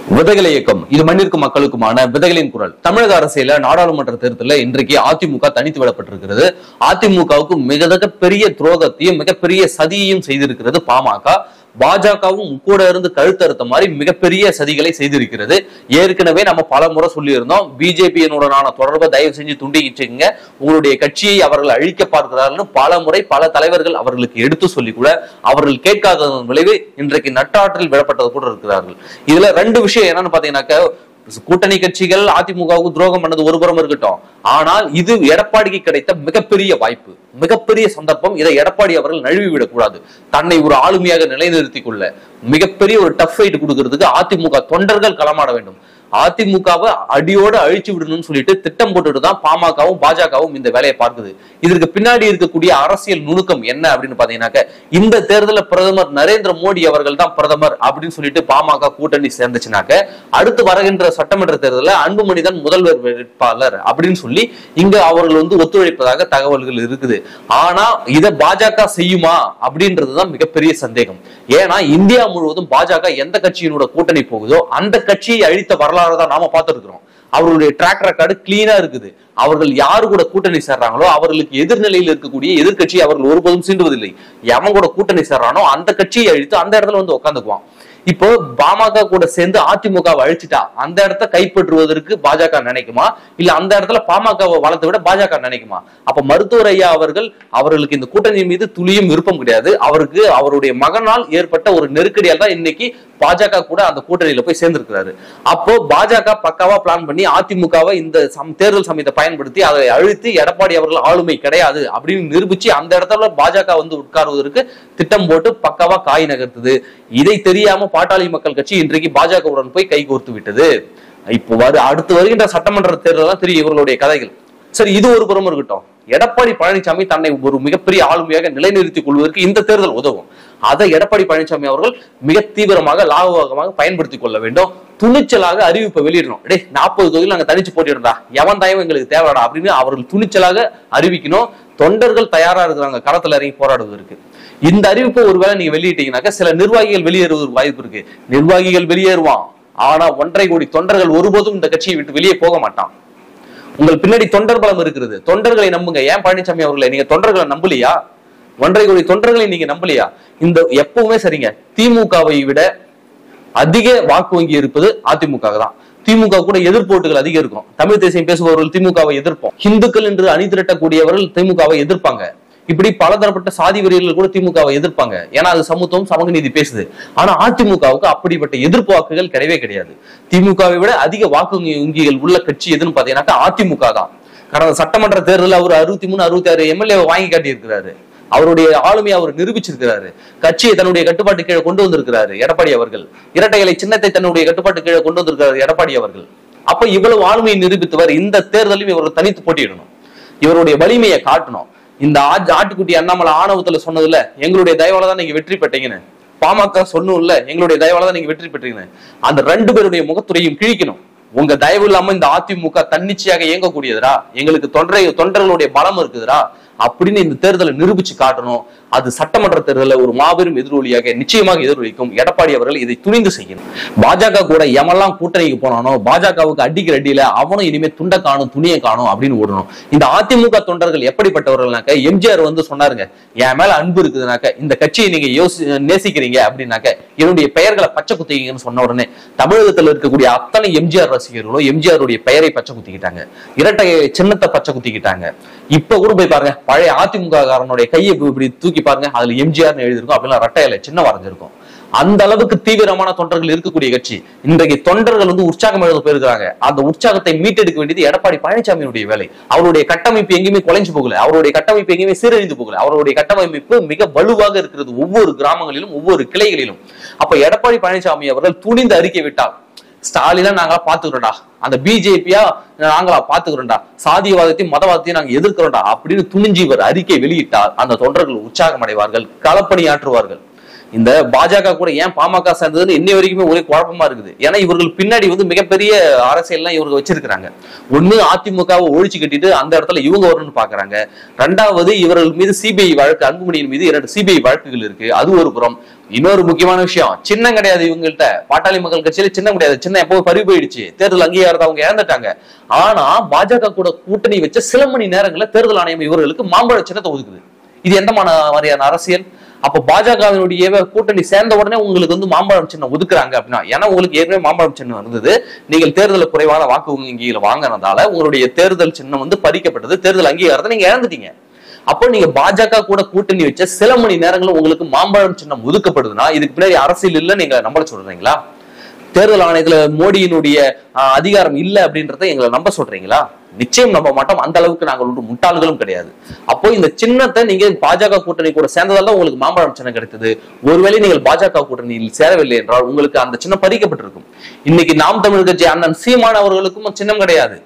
விதைகளை இயக்கம் இது மண்ணிற்கும் மக்களுக்குமான விதைகளின் குரல் தமிழக அரசியல நாடாளுமன்ற தேர்தலில் இன்றைக்கு அதிமுக தனித்து விடப்பட்டிருக்கிறது அதிமுகவுக்கு மிக பெரிய துரோகத்தையும் மிகப்பெரிய சதியையும் செய்திருக்கிறது பாமக பாஜகவும் கூட இருந்து கழுத்தறுத்த மாதிரி மிகப்பெரிய சதிகளை செய்திருக்கிறது ஏற்கனவே நம்ம பல முறை சொல்லியிருந்தோம் பிஜேபியினுடனான தொடர்பை தயவு செஞ்சு துண்டிக்கிச்சுங்க உங்களுடைய கட்சியை அவர்கள் அழிக்க பார்க்கிறார்கள்னு பல முறை பல தலைவர்கள் அவர்களுக்கு எடுத்து சொல்லி கூட அவர்கள் கேட்காததன் விளைவு இன்றைக்கு நட்டாற்றில் விடப்பட்டது கூட இருக்கிறார்கள் இதுல ரெண்டு விஷயம் என்னன்னு பாத்தீங்கன்னாக்க கூட்டணி கட்சிகள் அதிமுகவுக்கு துரோகம் பண்ணது ஒரு புறம் இருக்கட்டும் ஆனால் இது எடப்பாடிக்கு கிடைத்த மிகப்பெரிய வாய்ப்பு மிகப்பெரிய சந்தர்ப்பம் இதை எடப்பாடி அவர்கள் நழுவி விடக்கூடாது தன்னை ஒரு ஆளுமையாக நிலைநிறுத்திக் கொள்ள மிகப்பெரிய ஒரு டஃப் ஃபைட் கொடுக்கறதுக்கு அதிமுக தொண்டர்கள் களமாட வேண்டும் அதிமுகவை அடியோட அழிச்சு விடணும்னு சொல்லிட்டு திட்டம் போட்டுட்டு தான் பாமகவும் பாஜகவும் இந்த வேலையை பார்க்குது இதற்கு பின்னாடி இருக்கக்கூடிய அரசியல் நுணுக்கம் என்ன அப்படின்னு பாத்தீங்கன்னாக்க இந்த தேர்தலில் பிரதமர் நரேந்திர மோடி அவர்கள் தான் பிரதமர் அப்படின்னு சொல்லிட்டு பாமக கூட்டணி சேர்ந்துச்சுனாக்க அடுத்து வருகின்ற சட்டமன்ற தேர்தலில் அன்புமணி தான் முதல்வர் வேட்பாளர் அப்படின்னு சொல்லி இங்க அவர்கள் வந்து ஒத்துழைப்பதாக தகவல்கள் இருக்குது ஆனா இதை பாஜக செய்யுமா அப்படின்றதுதான் மிகப்பெரிய சந்தேகம் ஏன்னா இந்தியா முழுவதும் பாஜக எந்த கட்சியினோட கூட்டணி போகுதோ அந்த கட்சியை அழித்த வரலாறு தான் நாம பார்த்திருக்கிறோம் அவர்களுடைய ட்ராக் ரெக்கார்டு கிளீனா இருக்குது அவர்கள் யாரு கூட கூட்டணி சேர்றாங்களோ அவர்களுக்கு எதிர்நிலையில் இருக்கக்கூடிய எதிர்க்கட்சியை அவர்கள் ஒருபோதும் சீண்டுவதில்லை எவன் கூட கூட்டணி சேர்றானோ அந்த கட்சியை அழித்து அந்த இடத்துல வந்து உட்காந்துக்குவான் இப்போ பாமக கூட சேர்ந்து அதிமுகவை அழிச்சிட்டா அந்த இடத்த கைப்பற்றுவதற்கு பாஜக நினைக்குமா இல்ல அந்த இடத்துல பாமகவை வளர்த்து விட பாஜக நினைக்குமா அப்ப மருத்துவர் ஐயா அவர்கள் அவர்களுக்கு இந்த கூட்டணி மீது துளியும் விருப்பம் கிடையாது அவருக்கு அவருடைய மகனால் ஏற்பட்ட ஒரு நெருக்கடியால் தான் இன்னைக்கு பாஜக கூட அந்த கூட்டணியில போய் சேர்ந்திருக்கிறாரு அப்போ பாஜக பக்காவா பிளான் பண்ணி அதிமுகவை இந்த சம் தேர்தல் சமயத்தை பயன்படுத்தி அதை அழுத்தி எடப்பாடி அவர்கள் ஆளுமை கிடையாது அப்படின்னு நிரூபிச்சு அந்த இடத்துல பாஜக வந்து உட்காருவதற்கு திட்டம் போட்டு பக்காவா காய் நகர்த்துது இதை தெரியாம பாட்டாளி மக்கள் கட்சி இன்றைக்கு பாஜகவுடன் போய் கை கோர்த்து விட்டது இப்போ வரு அடுத்து வருகின்ற சட்டமன்ற தேர்தல் தான் தெரியும் இவர்களுடைய கதைகள் சரி இது ஒரு புறம் இருக்கட்டும் எடப்பாடி பழனிசாமி தன்னை ஒரு மிகப்பெரிய ஆளுமையாக நிலைநிறுத்திக் கொள்வதற்கு இந்த தேர்தல் உதவும் அதை எடப்பாடி பழனிசாமி அவர்கள் மிக தீவிரமாக லாபகமாக பயன்படுத்திக் கொள்ள வேண்டும் துணிச்சலாக அறிவிப்பை வெளியிடணும் டேய் நாற்பது தொகுதியில் நாங்க தனிச்சு போட்டிடுறா எவன் தயவு எங்களுக்கு தேவைடா அப்படின்னு அவர்கள் துணிச்சலாக அறிவிக்கணும் தொண்டர்கள் தயாரா இருக்கிறாங்க களத்துல இறங்கி போராடுவதற்கு இந்த அறிவிப்பை ஒருவேளை நீங்க வெளியிட்டீங்கன்னாக்க சில நிர்வாகிகள் வெளியேறுவதற்கு வாய்ப்பு இருக்கு நிர்வாகிகள் வெளியேறுவான் ஆனா ஒன்றரை கோடி தொண்டர்கள் ஒருபோதும் இந்த கட்சியை விட்டு வெளியே போக மாட்டான் உங்கள் பின்னாடி தொண்டர் பலம் இருக்கிறது தொண்டர்களை நம்புங்க ஏன் பழனிசாமி அவர்களை நீங்க தொண்டர்களை நம்பலையா ஒன்றரை கோடி தொண்டர்களை நீங்க நம்பலையா இந்த எப்பவுமே சரிங்க திமுகவை விட அதிக வாக்கு வங்கி இருப்பது அதிமுக தான் திமுக கூட எதிர்ப்போட்டுகள் அதிகம் இருக்கும் தமிழ் தேசியம் பேசுபவர்கள் திமுகவை எதிர்ப்போம் இந்துக்கள் என்று அணி திரட்டக்கூடியவர்கள் திமுகவை எதிர்ப்பாங்க இப்படி பலதரப்பட்ட சாதி வெறியர்கள் கூட திமுகவை எதிர்ப்பாங்க ஏன்னா அது சமத்துவம் சமூக நீதி பேசுது ஆனா அதிமுகவுக்கு அப்படிப்பட்ட எதிர்ப்பு வாக்குகள் கிடையவே கிடையாது திமுகவை விட அதிக வாக்கு வங்கிகள் உள்ள கட்சி எதுன்னு பாத்தீங்கன்னாக்கா அதிமுக தான் கடந்த சட்டமன்ற தேர்தலில் அவர் அறுபத்தி மூணு அறுபத்தி ஆறு எம்எல்ஏ வாங்கி காட்டியிருக்கிறாரு அவருடைய ஆளுமையை அவர் நிரூபிச்சிருக்கிறாரு கட்சியை தன்னுடைய கட்டுப்பாட்டு கீழே கொண்டு வந்திருக்கிறாரு எடப்பாடி அவர்கள் இரட்டை இலை சின்னத்தை தன்னுடைய கட்டுப்பாட்டு கீழே கொண்டு வந்திருக்கிறாரு எடப்பாடி அவர்கள் அப்ப இவ்வளவு ஆளுமையை நிரூபித்தவர் இந்த தேர்தலையும் இவர்கள் தனித்து போட்டியிடணும் இவருடைய வலிமையை காட்டணும் இந்த ஆட்- ஆட்டுக்குட்டி அண்ணாமலை ஆணவத்துல சொன்னதுல எங்களுடைய தயவால தான் நீங்க வெற்றி பெற்றீங்கன்னு பாமக சொன்னும்ல எங்களுடைய தயவால தான் நீங்க வெற்றி பெற்றீங்கன்னு அந்த ரெண்டு பேருடைய முகத்துறையும் கிழிக்கணும் உங்க தயவு இல்லாம இந்த அதிமுக தன்னிச்சையாக இயங்கக்கூடியதுடா எங்களுக்கு தொண்டரை தொண்டர்களுடைய பலம் இருக்குதுடா அப்படின்னு இந்த தேர்தலை நிரூபிச்சு காட்டணும் அது சட்டமன்ற தேர்தலில் ஒரு மாபெரும் எதிரொலியாக நிச்சயமாக எதிரொலிக்கும் எடப்பாடி அவர்கள் இதை துணிந்து செய்யணும் பாஜக கூட எவெல்லாம் கூட்டணிக்கு போனானோ பாஜகவுக்கு அடிக்கிற அடியில அவனும் இனிமே துண்டை காணும் துணியை காணும் அப்படின்னு ஓடணும் இந்த அதிமுக தொண்டர்கள் எப்படிப்பட்டவர்கள்னாக்க எம்ஜிஆர் வந்து சொன்னாருங்க என் மேல அன்பு இருக்குதுனாக்க இந்த கட்சியை நீங்க யோசி நேசிக்கிறீங்க அப்படின்னாக்க என்னுடைய பெயர்களை பச்சை குத்திக்கீங்கன்னு சொன்ன உடனே தமிழகத்தில் இருக்கக்கூடிய அத்தனை எம்ஜிஆர் ரசிகர்களும் எம்ஜிஆருடைய பெயரை பச்சை குத்திக்கிட்டாங்க இரட்டை சின்னத்தை பச்சை குத்திக்கிட்டாங்க இப்ப கூட போய் பாருங்க பழைய அதிமுக காரனுடைய கையை இப்படி இப்படி தூக்கி பாருங்க அதுல எம்ஜிஆர்னு எழுதிருக்கும் அப்படின்னா ரெட்டையில சின்ன வரைஞ்சிருக்கும் அந்த அளவுக்கு தீவிரமான தொண்டர்கள் இருக்கக்கூடிய கட்சி இன்றைக்கு தொண்டர்கள் வந்து உற்சாகம் எழுத போயிருக்காங்க அந்த உற்சாகத்தை மீட்டெடுக்க வேண்டியது எடப்பாடி பழனிசாமியுடைய வேலை அவருடைய கட்டமைப்பு எங்கேயுமே குலைஞ்சு போகல அவருடைய கட்டமைப்பு எங்கேயுமே சீரழிந்து போகல அவருடைய கட்டமைப்பு மிக வலுவாக இருக்கிறது ஒவ்வொரு கிராமங்களிலும் ஒவ்வொரு கிளைகளிலும் அப்ப எடப்பாடி பழனிசாமி அவர்கள் துணிந்து அறிக்கை விட்டார் ஸ்டாலினா நாங்களா பாத்துக்கிறோம்டா அந்த பிஜேபியா நாங்களா பாத்துக்கிறோம்டா சாதியவாதத்தையும் மதவாதத்தையும் நாங்க எதிர்க்கிறோம்டா அப்படின்னு துணிஞ்சு இவர் அறிக்கை வெளியிட்டால் அந்த தொண்டர்கள் உற்சாகம் அடைவார்கள் களப்பணி ஆற்றுவார்கள் இந்த பாஜக கூட ஏன் பாமக சேர்ந்ததுன்னு இன்னை வரைக்குமே ஒரே குழப்பமா இருக்குது ஏன்னா இவர்கள் பின்னாடி வந்து மிகப்பெரிய அரசியல்லாம் இவங்க வச்சிருக்கிறாங்க ஒண்ணு அதிமுகவை ஒழிச்சு கட்டிட்டு அந்த இடத்துல இவங்க வரணும்னு பாக்குறாங்க ரெண்டாவது இவர்கள் மீது சிபிஐ வழக்கு அன்புமணியின் மீது இரண்டு சிபிஐ வழக்குகள் இருக்கு அது ஒரு புறம் இன்னொரு முக்கியமான விஷயம் சின்னம் கிடையாது இவங்கள்ட்ட பாட்டாளி மக்கள் கட்சியில சின்னம் கிடையாது சின்னம் எப்போ பறி போயிடுச்சு தேர்தல் அங்கீகாரத்தை அவங்க இழந்துட்டாங்க ஆனா பாஜக கூட கூட்டணி வச்ச சில மணி நேரங்கள்ல தேர்தல் ஆணையம் இவர்களுக்கு மாம்பழ சின்னத்தை ஒதுக்குது இது எந்த மான- மாதிரியான அரசியல் அப்ப பாஜகவினுடைய கூட்டணி சேர்ந்த உடனே உங்களுக்கு வந்து மாம்பழம் சின்னம் ஒதுக்குறாங்க அப்படின்னா ஏன்னா உங்களுக்கு ஏற்கனவே மாம்பழம் சின்னம் இருந்தது நீங்கள் தேர்தலில் குறைவான வாக்கு வங்கியில வாங்கினதால உங்களுடைய தேர்தல் சின்னம் வந்து பறிக்கப்பட்டது தேர்தல் அங்கீகாரத்தை நீங்க இழந்துட்டீங்க அப்போ நீங்க பாஜக கூட கூட்டணி வச்ச சில மணி நேரங்களில் உங்களுக்கு மாம்பழம் சின்னம் ஒதுக்கப்படுதுன்னா இதுக்கு பின்னாடி அரசியல் இல்ல நீங்க நம்பல சொல்றீங்களா தேர்தல் ஆணையத்துல மோடியினுடைய ஆஹ், அதிகாரம் இல்ல அப்படின்றத எங்களை நம்ப சொல்றீங்களா நிச்சயம் நம்ப மாட்டோம் அந்த அளவுக்கு நாங்கள் ஒன்றும் முட்டாள்களும் கிடையாது அப்போ இந்த சின்னத்தை நீங்க பாஜக கூட்டணி கூட சேர்ந்ததால உங்களுக்கு மாம்பழம் சின்னம் கிடைத்தது ஒருவேளை நீங்கள் பாஜக கூட்டணியில் சேரவில்லை என்றால் உங்களுக்கு அந்த சின்னம் பறிக்கப்பட்டிருக்கும் இன்னைக்கு நாம் தமிழ் கட்சி அண்ணன் சீமான் அவர்களுக்கும் சின்னம் கிடையாது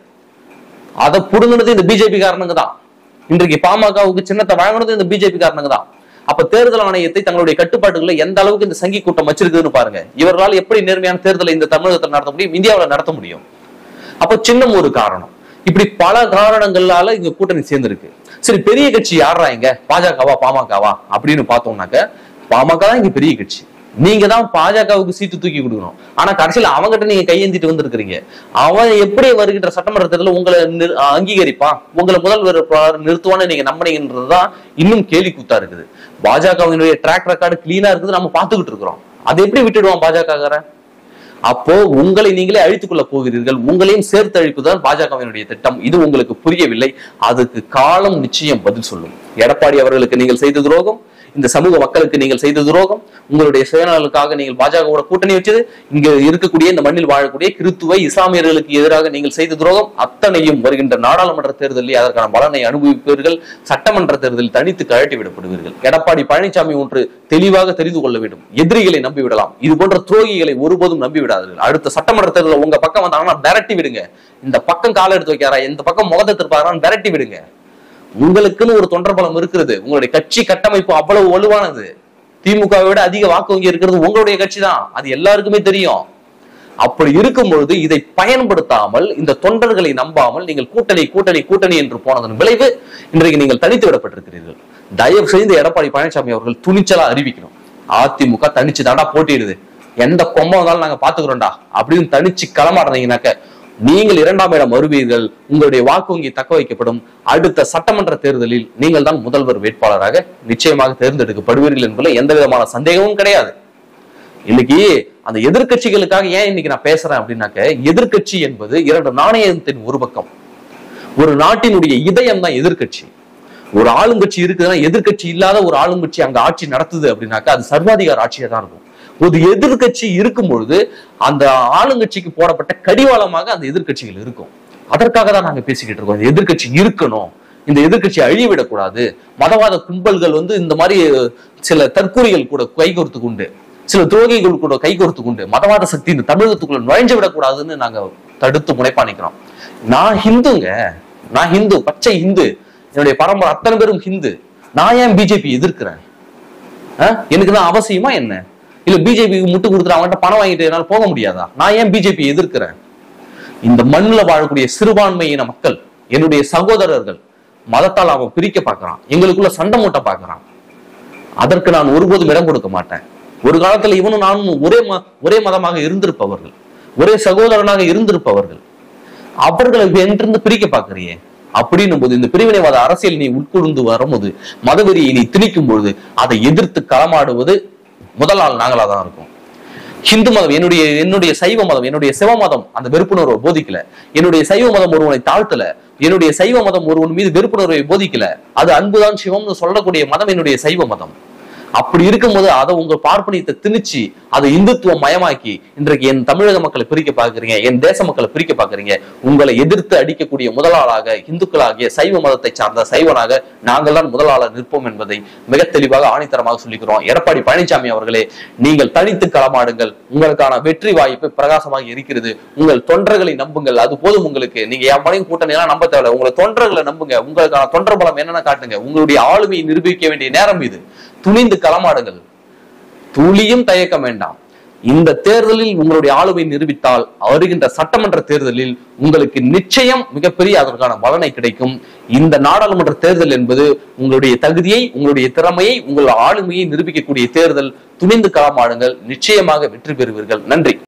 அதை புடுங்கினது இந்த பிஜேபி காரணங்க தான் இன்றைக்கு பாமகவுக்கு சின்னத்தை வழங்கினது இந்த பிஜேபி காரணங்க தான் அப்ப தேர்தல் ஆணையத்தை தங்களுடைய கட்டுப்பாட்டுகளை எந்த அளவுக்கு இந்த சங்கி கூட்டம் வச்சிருக்குதுன்னு பாருங்க இவர்களால் எப்படி நேர்மையான தேர்தலை இந்த தமிழகத்தில் நடத்த முடியும் இந்தியாவில் நடத்த முடியும் அப்ப சின்னம் ஒரு காரணம் இப்படி பல காரணங்களால இங்க கூட்டணி சேர்ந்திருக்கு சரி பெரிய கட்சி யாரா இங்க பாஜகவா பாமகவா அப்படின்னு பார்த்தோம்னாக்க பாமக தான் இங்க பெரிய கட்சி நீங்க தான் பாஜகவுக்கு சீட்டு தூக்கி கொடுக்கணும் ஆனா கடைசியில அவங்ககிட்ட நீங்க கையேந்திட்டு வந்திருக்கிறீங்க அவன் எப்படி வருகின்ற சட்டமன்ற தேர்தலில் உங்களை நிர்- அங்கீகரிப்பான் உங்களை முதல்வர் வேட்பாளர் நிறுத்துவான்னு நீங்க நம்பினீங்கன்றதுதான் இன்னும் கேலி கூத்தா இருக்குது பாஜகவினுடைய ட்ராக் ரெக்கார்டு கிளீனா இருக்குது நம்ம பார்த்துக்கிட்டு இருக்கிறோம் அதை எப்படி விட்டுடுவான் பாஜகக்காரன் அப்போ உங்களை நீங்களே அழித்துக் கொள்ள போகிறீர்கள் உங்களையும் சேர்த்து அழிப்புதான் பாஜகவினுடைய திட்டம் இது உங்களுக்கு புரியவில்லை அதுக்கு காலம் நிச்சயம் பதில் சொல்லும் எடப்பாடி அவர்களுக்கு நீங்கள் செய்த துரோகம் இந்த சமூக மக்களுக்கு நீங்கள் செய்த துரோகம் உங்களுடைய சுயநலனுக்காக நீங்கள் பாஜகவோட கூட்டணி வச்சது இங்க இருக்கக்கூடிய இந்த மண்ணில் வாழக்கூடிய கிறித்துவ இஸ்லாமியர்களுக்கு எதிராக நீங்கள் செய்த துரோகம் அத்தனையும் வருகின்ற நாடாளுமன்ற தேர்தலில் அதற்கான பலனை அனுபவிப்பீர்கள் சட்டமன்ற தேர்தலில் தனித்து கழட்டி விடப்படுவீர்கள் எடப்பாடி பழனிசாமி ஒன்று தெளிவாக தெரிந்து கொள்ள வேண்டும் எதிரிகளை நம்பி விடலாம் இது போன்ற துரோகிகளை ஒருபோதும் நம்பி விடாதீர்கள் அடுத்த சட்டமன்ற தேர்தலில் உங்க பக்கம் வந்தாங்கன்னா விரட்டி விடுங்க இந்த பக்கம் காலை எடுத்து வைக்காரா இந்த பக்கம் முகத்தை திருப்பாரான்னு விரட்டி விடுங்க உங்களுக்குன்னு ஒரு தொண்டர் பலம் இருக்கிறது உங்களுடைய கட்சி கட்டமைப்பு அவ்வளவு வலுவானது திமுகவை விட அதிக வாக்கு வங்கி இருக்கிறது உங்களுடைய கட்சி தான் அது எல்லாருக்குமே தெரியும் அப்படி இருக்கும் பொழுது இதை பயன்படுத்தாமல் இந்த தொண்டர்களை நம்பாமல் நீங்கள் கூட்டணி கூட்டணி கூட்டணி என்று போனதன் விளைவு இன்றைக்கு நீங்கள் தனித்து விடப்பட்டிருக்கிறீர்கள் தயவு செய்து எடப்பாடி பழனிசாமி அவர்கள் துணிச்சலா அறிவிக்கணும் அதிமுக தனிச்சு தாண்டா போட்டிடுது எந்த கொம்பம் வந்தாலும் நாங்க பாத்துக்கிறோம்டா அப்படின்னு தனிச்சு களமாடுறீங்கனாக்க நீங்கள் இரண்டாம் இடம் வருவீர்கள் உங்களுடைய வாக்கு வங்கி தக்க வைக்கப்படும் அடுத்த சட்டமன்ற தேர்தலில் நீங்கள் தான் முதல்வர் வேட்பாளராக நிச்சயமாக தேர்ந்தெடுக்கப்படுவீர்கள் என்பதில் எந்த விதமான சந்தேகமும் கிடையாது இன்னைக்கு அந்த எதிர்க்கட்சிகளுக்காக ஏன் இன்னைக்கு நான் பேசுறேன் அப்படின்னாக்க எதிர்க்கட்சி என்பது இரண்டு நாணயத்தின் ஒரு பக்கம் ஒரு நாட்டினுடைய இதயம் தான் எதிர்க்கட்சி ஒரு ஆளுங்கட்சி இருக்குதுன்னா எதிர்க்கட்சி இல்லாத ஒரு ஆளுங்கட்சி அங்க ஆட்சி நடத்துது அப்படின்னாக்கா அது சர்வாதிகார ஆட்சியா தான் இருக்கும் ஒரு எதிர்க்கட்சி இருக்கும் பொழுது அந்த ஆளுங்கட்சிக்கு போடப்பட்ட கடிவாளமாக அந்த எதிர்க்கட்சிகள் இருக்கும் அதற்காக தான் நாங்க பேசிக்கிட்டு இருக்கோம் இந்த எதிர்க்கட்சி இருக்கணும் இந்த எதிர்க்கட்சி அழிவிடக்கூடாது மதவாத கும்பல்கள் வந்து இந்த மாதிரி சில தற்கூறிகள் கூட கைகோர்த்து கொண்டு சில துரோகிகள் கூட கைகோர்த்து கொண்டு மதவாத சக்தி இந்த தமிழகத்துக்குள்ள நுழைஞ்சு விடக்கூடாதுன்னு நாங்க தடுத்து முனைப்பா நிக்கிறோம் நான் ஹிந்துங்க நான் ஹிந்து பச்சை ஹிந்து என்னுடைய பரம்பரை அத்தனை பேரும் ஹிந்து நான் ஏன் பிஜேபி எதிர்க்கிறேன் ஆ? எனக்கு தான் அவசியமா என்ன இல்ல பிஜேபிக்கு முட்டு கொடுத்துட்டு அவன்கிட்ட பணம் வாங்கிட்டு என்னால போக முடியாதா நான் ஏன் பிஜேபி எதிர்க்கிறேன் இந்த மண்ணுல வாழக்கூடிய சிறுபான்மையின மக்கள் என்னுடைய சகோதரர்கள் மதத்தால் அவன் பிரிக்க பார்க்கறான் எங்களுக்குள்ள சண்டை மூட்ட பார்க்கறான் அதற்கு நான் ஒருபோதும் இடம் கொடுக்க மாட்டேன் ஒரு காலத்துல இவனும் நானும் ஒரே ம- ஒரே மதமாக இருந்திருப்பவர்கள் ஒரே சகோதரனாக இருந்திருப்பவர்கள் அவர்களை என்றிருந்து பிரிக்க பார்க்கறியே அப்படின்னும் போது இந்த பிரிவினைவாத அரசியல் நீ உட்கொண்டு வரும்போது மதவெறியை நீ திணிக்கும் பொழுது அதை எதிர்த்து களமாடுவது முதல் ஆள் நாங்களா தான் இருக்கும் ஹிந்து மதம் என்னுடைய என்னுடைய சைவ மதம் என்னுடைய சிவ மதம் அந்த வெறுப்புணர்வை போதிக்கல என்னுடைய சைவ மதம் ஒருவனை தாழ்த்தல என்னுடைய சைவ மதம் ஒருவன் மீது வெறுப்புணர்வை போதிக்கல அது அன்புதான் சிவம்னு சொல்லக்கூடிய மதம் என்னுடைய சைவ மதம் அப்படி இருக்கும்போது அதை உங்க பார்ப்பனியத்தை திணிச்சு அதை இந்துத்துவ மயமாக்கி இன்றைக்கு என் தமிழக மக்களை பிரிக்க பார்க்கறீங்க என் தேச மக்களை பிரிக்க பார்க்கறீங்க உங்களை எதிர்த்து அடிக்கக்கூடிய முதலாளாக இந்துக்களாகிய சைவ மதத்தை சார்ந்த சைவனாக நாங்கள் தான் முதலாளர் நிற்போம் என்பதை மிக தெளிவாக ஆணித்தரமாக சொல்லிக்கிறோம் எடப்பாடி பழனிசாமி அவர்களே நீங்கள் தனித்து களமாடுங்கள் உங்களுக்கான வெற்றி வாய்ப்பு பிரகாசமாக இருக்கிறது உங்கள் தொண்டர்களை நம்புங்கள் அது போதும் உங்களுக்கு நீங்க என் பணியும் கூட்டணி எல்லாம் நம்ப தேவையில்ல உங்களை தொண்டர்களை நம்புங்க உங்களுக்கான தொண்டர் பலம் என்னன்னு காட்டுங்க உங்களுடைய ஆளுமையை நிரூபிக்க வேண்டிய நேரம் இது துணிந்து களமாடுங்கள் துளியும் தயக்கம் வேண்டாம் இந்த தேர்தலில் உங்களுடைய ஆளுமை நிரூபித்தால் வருகின்ற சட்டமன்ற தேர்தலில் உங்களுக்கு நிச்சயம் மிகப்பெரிய அதற்கான பலனை கிடைக்கும் இந்த நாடாளுமன்ற தேர்தல் என்பது உங்களுடைய தகுதியை உங்களுடைய திறமையை உங்கள் ஆளுமையை நிரூபிக்கக்கூடிய தேர்தல் துணிந்து களமாடுங்கள் நிச்சயமாக வெற்றி பெறுவீர்கள் நன்றி